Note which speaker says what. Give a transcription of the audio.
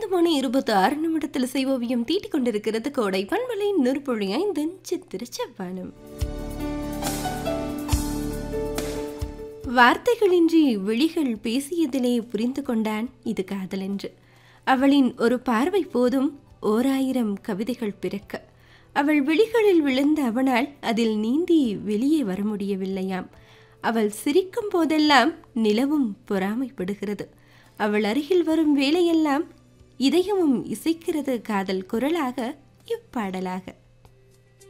Speaker 1: ஐந்து மணி இருபத்தி ஆறு நிமிடத்தில் செய்வோவியம் தீட்டிக் கொண்டிருக்கிறது கோடை பண்பலை நெருப்பொழி ஐந்து சித்திர செவ்வானம் வார்த்தைகளின்றி விழிகள் பேசியதிலே புரிந்து கொண்டான் இது காதல் என்று அவளின் ஒரு பார்வை போதும் ஓராயிரம் கவிதைகள் பிறக்க அவள் விழிகளில் விழுந்த அவனால் அதில் நீந்தி வெளியே வர முடியவில்லையாம் அவள் சிரிக்கும் போதெல்லாம் நிலவும் பொறாமைப்படுகிறது அவள் அருகில் வரும் வேளையெல்லாம் இதயமும் இசைக்கிறது காதல் குரலாக இப்பாடலாக